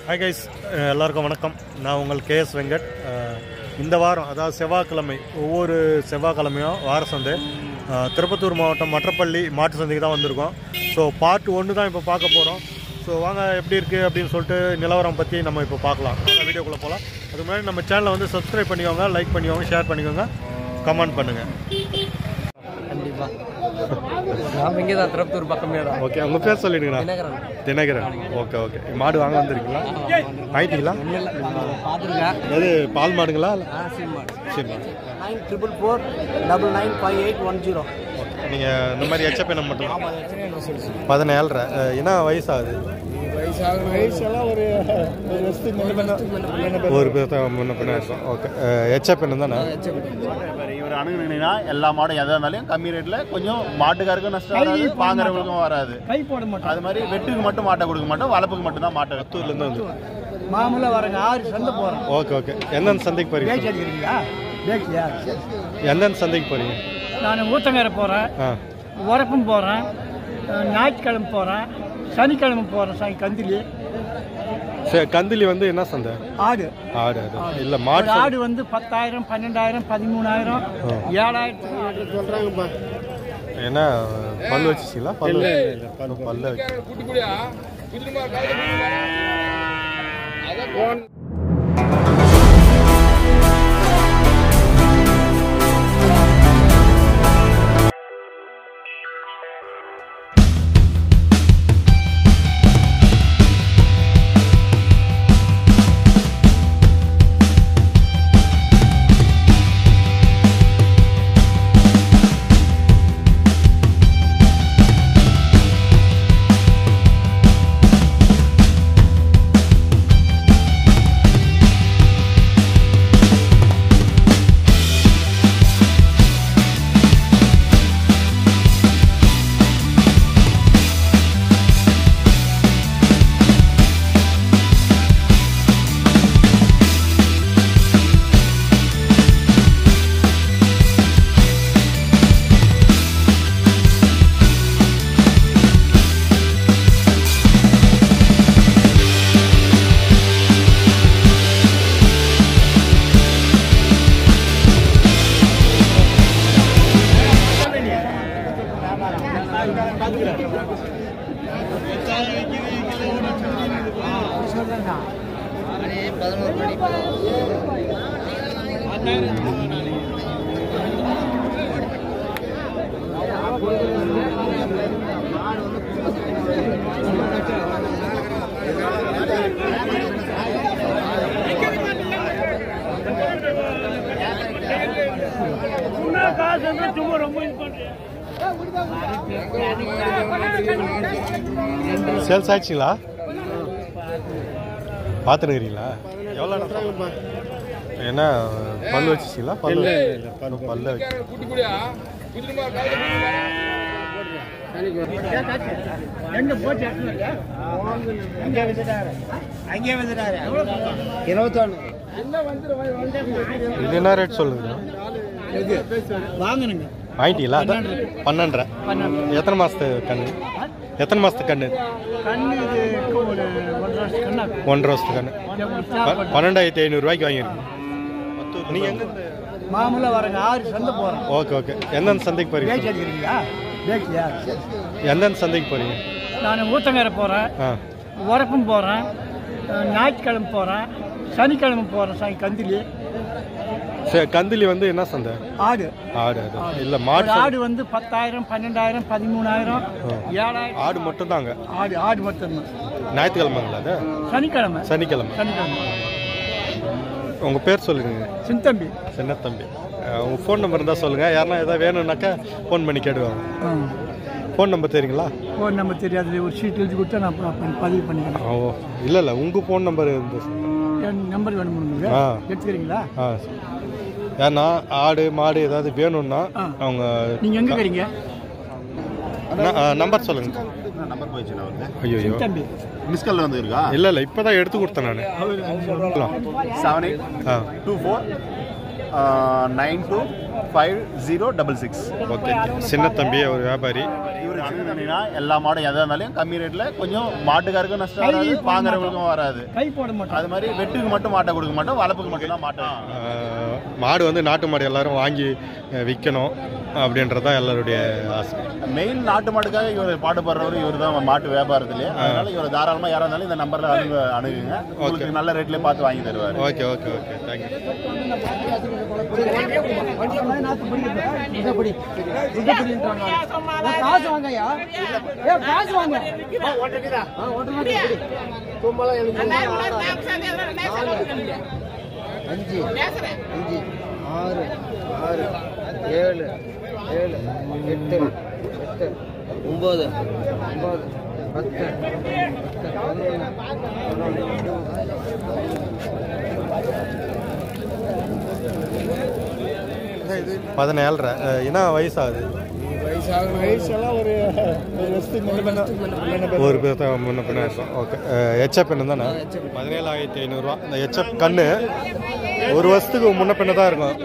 Hi guys எல்லாருக்கும் வணக்கம் நான் உங்கள் கேஎஸ் வெங்கட் அஹ், இந்த வாரம் அதாவது செவ்வாய்க்கிழமை ஒவ்வொரு செவ்வாய்க்கிழமையும் வார சந்தை அஹ், திருப்பத்தூர் மாவட்டம் மற்றப்பள்ளி மாட்டு சந்தைக்கு தான் வந்திருக்கோம் ஸோ பார்ட் ஒன்று தான் இப்போ பார்க்க போகிறோம் ஸோ வாங்க எப்படி இருக்குது அப்படின்னு சொல்லிட்டு நிலவரம் பற்றி நம்ம இப்போ பார்க்கலாம் அந்த வீடியோக்குள்ளே போகலாம் அதுக்கு முன்னாடி நம்ம சேனலை வந்து சப்ஸ்கிரைப் பண்ணிக்கோங்க லைக் பண்ணிக்கோங்க ஷேர் பண்ணிக்கோங்க கமெண்ட் பண்ணுங்கள் கண்டிப்பா நாம் இங்கே தான் திருப்பத்தூர் பக்கமே தான் ஓகே உங்கள் பேர் சொல்லிடுங்கண்ணா தினகரன் தினகரன் ஓகே ஓகே மாடு வாங்க வந்திருக்கீங்களா ஆயிட்டீங்களா பார்த்துருக்கேன் எது பால் மாடுங்களா இல்ல- ஆ சீமான் சரி மாடு nine triple four double nine five eight one zero நீங்கள் இந்த மாதிரி எச்ச பெண்ணை மட்டும் பதினேழரை அஹ், என்ன வயசாகுது வயசெல்லாம் ஒரு ஒரு வருஷத்துக்கு ஒரு பேர் முன்ன பின்ன இருக்கும் ஓகே எச்ச பெண்ணு தானே இவர் அணுகுனீங்கன்னா எல்லா மாடும் எதா இருந்தாலும் கம்மி ரேட்ல கொஞ்சம் மாட்டுக்காருக்கும் நஷ்டம் வராது வாங்குறவங்களுக்கும் வராது கை போட மாட்டோம் அது மாதிரி வெட்டுக்கு மட்டும் மாட்டை கொடுக்க மாட்டோம் வளர்ப்புக்கு மட்டும் தான் மாட்டை புத்தூர்லேருந்து வந்து மாமூலாக வரங்க ஆறு சந்தை போகிறோம் ஓகே ஓகே எந்தெந்த சந்தைக்கு போகிறீங்க அடிக்கிறீங்களா பேக்கியா எந்தெந்த சந்தைக்கு போகிறீங்க நான் ஊத்தங்கரை போகிறேன் ஆ உரப்பும் போகிறேன் ஞாயிற்றுக்கிழமை போகிறேன் சனிக்கிழமை போகிறேன் சாய் கந்திலி சரி கந்திலி வந்து என்ன சந்தை ஆடு ஆடு அது இல்லை ஒரு மாடு ஆடு வந்து பத்தாயிரம் பன்னெண்டாயிரம் பதிமூணாயிரம் ஏழாயிரத்துக்கு சொல்கிறாங்கப்பா என்ன பல்லு வச்சிச்சிங்களா பல்லு பல்ல வச்சு சேல்ஸ் ஆயிடுச்சுங்களா பார்த்துனுக்கிறீங்களா எவ்வளோ என்ன பல்லு வச்சிச்சிங்களா பல்லு பல்ல வச்சு எங்க போச்சு அங்கே வந்துட்டாரு அங்கே வந்துட்டாரு இருபத்தொன்னு இது என்ன ரேட் சொல்லுங்க வாங்கணுங்க வாங்கிட்டீங்களா அதான் பன்னெண்டரை எத்தனை மாதத்து கண்ணு எத்தனை மாதத்து கண்ணு கண்ணு இது ஒரு ஒன்றரை வருஷம் கண்ணா ஒன்றரை வருஷத்து கண்ணு ப- பன்னெண்டாயிரத்தி ஐநூறுரூவாய்க்கு வாங்கியிருக்கீங்க நீங்கள் எங்கே மாமூலாக வரங்க ஆறு சந்தை போகிறோம் ஓகே ஓகே எந்தெந்த சந்தைக்கு பேச்சு போகிறீங்க அடிக்கிறீங்களா பேக்கியா எந்தெந்த சந்தைக்கு போகிறீங்க நான் ஊத்தங்கரை போகிறேன் ஆ உரப்பும் போகிறேன் ஞாயிற்றுக்கிழமை போகிறேன் சனிக்கிழமை போகிறேன் சாய் கந்திலி சரி கந்திலி வந்து என்ன சந்தை ஆடு ஆடு அது இல்லை ஒரு மாடு ஆடு வந்து பத்தாயிரம் பன்னெண்டாயிரம் பதிமூணாயிரம் ஏழாயிரம் ஆடு மட்டும் தாங்க ஆடு ஆடு மட்டும்தான் ஞாயிற்றுக்கிழமைங்களா அது சனிக்கிழமை சனிக்கிழமை சனிக்கிழமை உங்கள் பேர் சொல்லுங்க சின்தம்பி சின்னத்தம்பி அஹ் உங்க ஃபோன் நம்பர் இருந்தால் சொல்லுங்கள் யாருன்னா எதாவது வேணும்னாக்கா ஃபோன் பண்ணி கேடுவாங்க ஃபோன் நம்பர் தெரியுங்களா ஃபோன் நம்பர் தெரியாது ஒரு ஷீட் எழுதி கொடுத்தா நான் ப- ப- பதிவு பண்ணிக்கிறேன் ஓ இல்லை இல்லை உங்கள் ஃபோன் நம்பர் இருந்து என் நம்பர் வேணும் உங்களுக்கு ஆ. எடுத்துக்கிறீங்களா ஆ ஏன்னா ஆடு மாடு ஏதாவது வேணும்னா ஆ. அவங்க நீங்கள் எங்கே இருக்கிறீங்க நம்பர் சொல்லுங்க நம்பர் போயிடுச்சு வந்து ஐயோ தம்பி மிஸ்கல் வந்து இருக்கா இல்லை இல்லை இப்போ தான் எடுத்து கொடுத்தேன் நான் seven eight uh two four nine two five zero double six okay சின்ன தம்பி ஒரு வியாபாரி இவர் அணுகுனீங்கன்னா எல்லா மாடும் எதாக இருந்தாலும் கம்மி ரேட்டில் கொஞ்சம் மாட்டுக்காருக்கும் நஷ்டம் வராது வாங்குறவங்களுக்கும் வராது கை போட மாட்டோம் அது மாதிரி வெட்டுக்கு மட்டும் மாட்டை கொடுக்க மாட்டோம் வளர்ப்புக்கு மட்டும் தான் மாட்டோம் ஆஹ், மாடு வந்து நாட்டு மாடு எல்லாரும் வாங்கி அஹ், விற்கணும் அப்படின்றது தான் எல்லாருடைய ஆசை மெயின் நாட்டு மாட்டுக்காக இவர் பாடுபடுறவர் இவர் தான் மாட்டு வியாபாரத்திலே அதனால இவர் தாராளமாக யாராக இருந்தாலும் இந்த நம்பரில் அணுகு அணுகுங்க உங்களுக்கு நல்ல ரேட்லேயே பார்த்து வாங்கி தருவார் ஓகே ஓகே ஓகே தேங்க்யூ காசு வாங்கய்யா ஏ காசு வாங்க அஞ்சு அஞ்சு ஆறு ஆறு ஏழு ஏழு எட்டு எட்டு ஒம்பது ஒம்பது பத்து பத்து பதினொன்று பதினேழரை அஹ், என்ன வயசாகுது வயசெல்லாம் ஒரு ஒரு வருஷத்துக்கு முன்ன ஒரு பேர் தான் முன்ன பின்ன இருக்கும் ஓகே ஹெச்எப் என்ன தானே பதினேழாயிரத்தி ஐநூறுரூவா இந்த ஹெச்எப் கண்ணு ஒரு வருஷத்துக்கு முன்ன பின்ன தான் இருக்கும்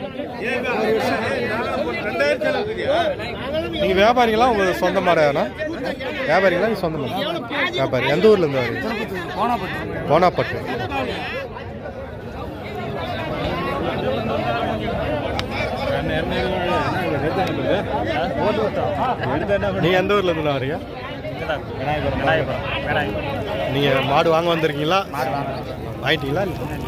நீங்கள் வியாபாரிங்களா உங்கள் சொந்த மாடையாண்ணா வியாபாரிங்களா நீ சொந்த மாடா வியாபாரி எந்த ஊர்ல இருந்து வரீங்க கோனாப்பட்டு நீங்க எந்த ஊர்ல இருந்து வரீங்க நீங்க மாடு வாங்க வந்திருக்கீங்களா வாங்கிட்டீங்களா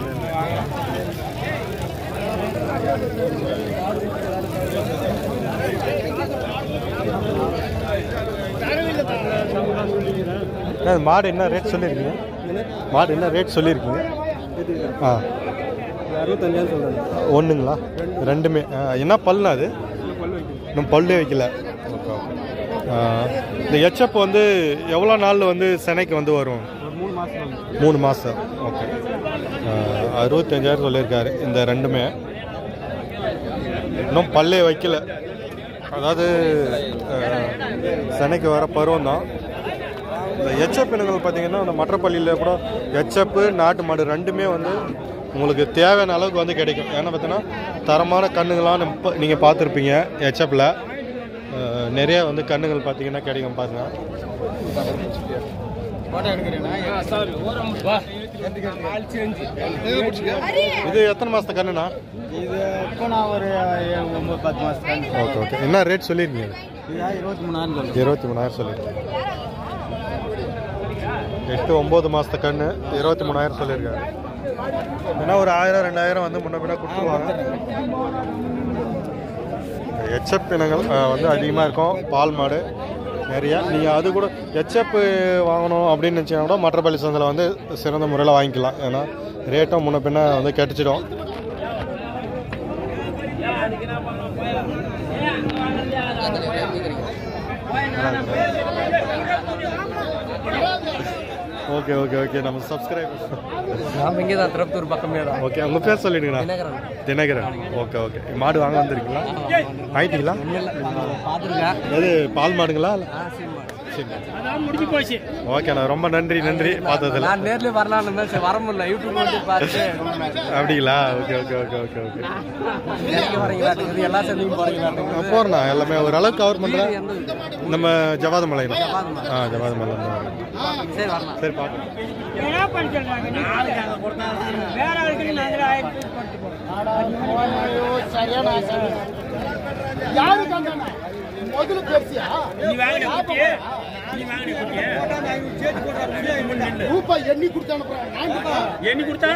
அண்ணா, இது மாடு என்ன ரேட் சொல்லியிருக்கீங்க மாடு என்ன ரேட் சொல்லியிருக்கீங்க ஆ அறுபத்தஞ்சாயிரம் சொல்கிறேன் ஒன்றுங்களா ரெண்டுமே ஆ, என்ன பல்லுண்ணா அது இன்னும் பல்லே வைக்கல ஓகே ஓகே ஆ, இந்த ஹெச்எப் வந்து எவ்வளோ நாளில் வந்து சென்னைக்கு வந்து வரும் ஒரு மூணு மாதம் மூணு மாதம் ஓகே அறுபத்தஞ்சாயிரம் சொல்லியிருக்காரு இந்த ரெண்டுமே இன்னும் பல்லே வைக்கல அதாவது அஹ், சென்னைக்கு வர பருவம் தான் இந்த எச்எப் இனங்கள் பார்த்தீங்கன்னா இந்த மற்றப்பள்ளியில் கூட எச்எப்பு நாட்டு மாடு ரெண்டுமே வந்து உங்களுக்கு தேவையான அளவுக்கு வந்து கிடைக்கும் ஏன்னா பார்த்தீங்கன்னா தரமான கண்ணுங்களாம் நம்ம நீங்கள் பார்த்துருப்பீங்க எச்எப்பில் நிறைய வந்து கண்ணுங்கள் பார்த்தீங்கன்னா கிடைக்கும் பாருங்கள் இது எத்தனை மாதத்து கண்ணுண்ணா இது இப்போ நான் ஒரு ஏழு, ஒன்பது பத்து மாதத்துக்கு ஓகே ஓகே என்ன ரேட் சொல்லியிருக்கீங்க இதா இருபத்தி மூணாயிரம் சொல்லுங்கள் இருபத்தி மூணாயிரம் சொல்லியிருக்கீங்க எட்டு ஒம்பது மாதத்து கண்ணு இருபத்தி மூணாயிரம் சொல்லியிருக்காரு ஏன்னா ஒரு ஆயிரம் ரெண்டாயிரம் வந்து முன்ன பின்ன கொடுத்துருவாங்க எச்எப் இனங்கள் அஹ், வந்து அதிகமாக இருக்கும் பால் மாடு நிறையா நீங்கள் அது கூட எச்எப் வாங்கணும் அப்படின்னு நினச்சிங்கன்னா கூட மற்றப்பள்ளி சந்தையில் வந்து சிறந்த முறையில் வாங்கிக்கலாம் ஏன்னா ரேட்டும் முன்ன பின்ன வந்து கெட்டுச்சிடும் ஓகே ஓகே ஓகே நம்ம சப்ஸ்கிரைபர் நாம் இங்கே தான் திருப்பத்தூர் பக்கமே தான் ஓகே உங்கள் பேர் சொல்லிடுங்கண்ணா தினகரன் தினகரன் ஓகே ஓகே மாடு வாங்க வந்திருக்கீங்களா ஆயிட்டீங்களா பார்த்துருக்கேன் எது பால் மாடுங்களா ஆ சரி சரி முடிஞ்சு போச்சு ஓகேண்ணா ரொம்ப நன்றி நன்றி பார்த்ததில்ல நான் நேர்லயே வரலாம்னு தான் சரி வர முடியல யூடியூப் வந்து பார்த்து அப்படிங்களா okay okay okay okay okay நேர்ல வரீங்களாட்டுக்குது எல்லா சந்தையும் போறீங்களாட்டுக்குது போகிறேண்ணா எல்லாமே ஓரளவுக்கு கவர் பண்ணுறேன் எந்த ஊரு? நம்ம ஜவாதமலை ஜவாதமலை. ஆ ஜவாதமலை சரி வரலாம் சரி பார்க்கலாம் என்ன பண்ணிக்கிறாங்க வேற ஆளுக்கு நாங்களே ஆயிரத்தி எண்ணி கொடுத்தா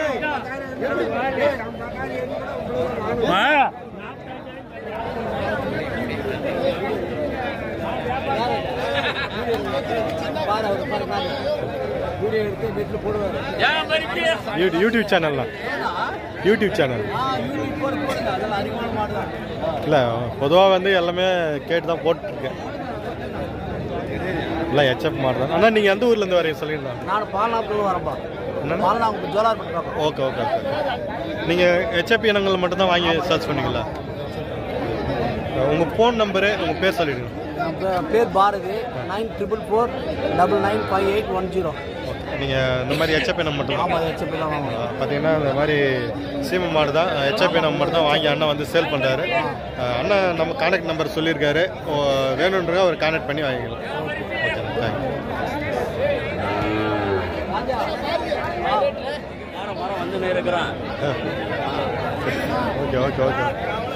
வீடியோ எடுத்து வீட்டில் போடுவார் யூடியூப் யூடியூப் சேனல்லாம் யூடியூப் சேனல் யூடியூப் போட்டு போடுங்க அதெல்லாம் அதிகமான மாடு தான் இல்லை பொதுவாக வந்து எல்லாமே கேட்டு தான் போட்டுருக்கேன் இல்லை ஹெச்எப் மாடு தான் ஆனால் நீங்கள் எந்த ஊர்லேருந்து வரீங்க சொல்லிடலாம் நான் பாலநாப்புல வரப்பா என்னண்ணா பாலநாப்பு ஜோலார் பட்டு பார்ப்போம் ஓகே ஓகே ஓகே நீங்கள் ஹெச்எப் இனங்கள் மட்டும் தான் வாங்கி சர்ச் பண்ணீங்களா உங்கள் ஃபோன் நம்பரு உங்கள் பேர் சொல்லிடுங்க என் பே- பேர் Bharathi nine triple four double nine five eight one zero நீங்கள் இந்த மாதிரி ஹெச்எப்பி நம்ம மட்டும் ஆமாம் ஹெச்எப்பி தான் வாங்குவோம் பார்த்தீங்கன்னா இந்த மாதிரி சீமை மாடு தான் ஹெச்எப்பி நம்ம மட்டும் தான் வாங்கி அண்ணன் வந்து சேல் பண்ணுறாரு அண்ணன் நம்ம கான்டாக்ட் நம்பர் சொல்லியிருக்காரு ஓ, வேணுன்றத அவர் கான்டாக்ட் பண்ணி வாங்கிக்கலாம் ஓகே தேங்க்யூ வந்து இருக்கிறான் ஓகே ஓகே ஓகே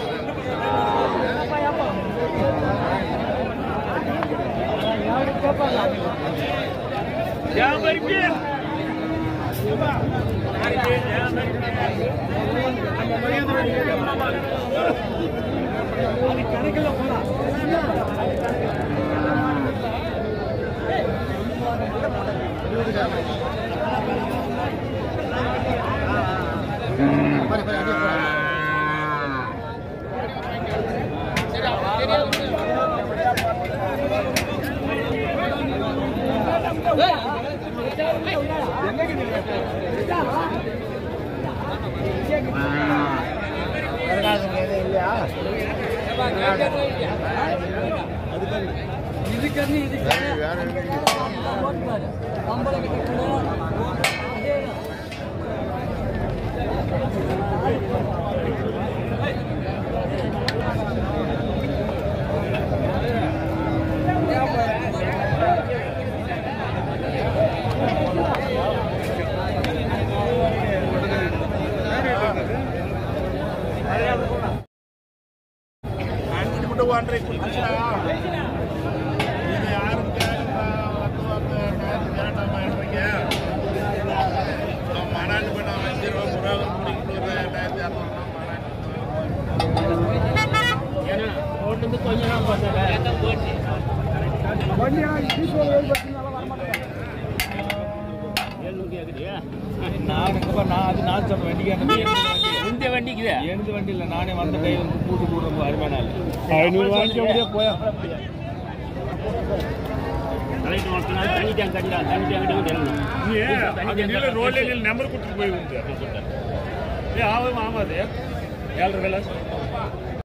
நான் இருக்கப்ப நான் அது நான் சொல்ற வண்டிக்கு இந்த வண்டிக்கு எனது வண்டி இல்லை நானே வந்த டிரைவருக்கு கூட்டு கூட ரொம்ப அருமையான ஆள் ஐநூறு வாங்கிக்க முடியாது போயா ರೋಡ್ಲಿ ನಂಬರ್ ಕೊಟ್ಟು ಹೋಗಿ ಏ ಆವ ಮಾಮದೆ ಎಲ್ರಿಗೆಲ್ಲ